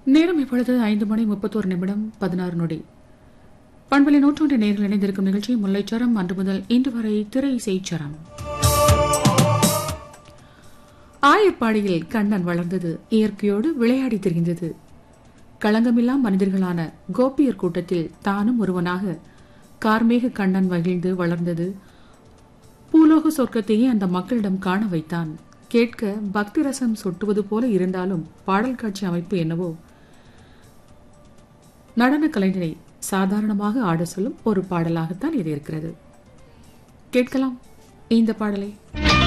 நேரம் இப்பொழுது ஐந்து மணி முப்பத்தோரு நிமிடம் பதினாறு நொடி பண்பலை நூற்றாண்டு நேரில் இணைந்திருக்கும் நிகழ்ச்சி முல்லைச்சரம் அன்று முதல் இன்று வரை திரை இசைச்சரம் ஆயர்பாடியில் கண்ணன் வளர்ந்தது இயற்கையோடு விளையாடி திரிந்தது களங்கமில்லா மனிதர்களான கோபியர் கூட்டத்தில் தானும் ஒருவனாக கார்மேக கண்ணன் மகிழ்ந்து வளர்ந்தது பூலோக சொர்க்கத்தையே அந்த மக்களிடம் காண வைத்தான் கேட்க பக்தி ரசம் சொட்டுவது போல இருந்தாலும் பாடல் காட்சி அமைப்பு என்னவோ நடன கலைஞரை சாதாரணமாக ஆட சொல்லும் ஒரு பாடலாகத்தான் இது இருக்கிறது கேட்கலாம் இந்த பாடலை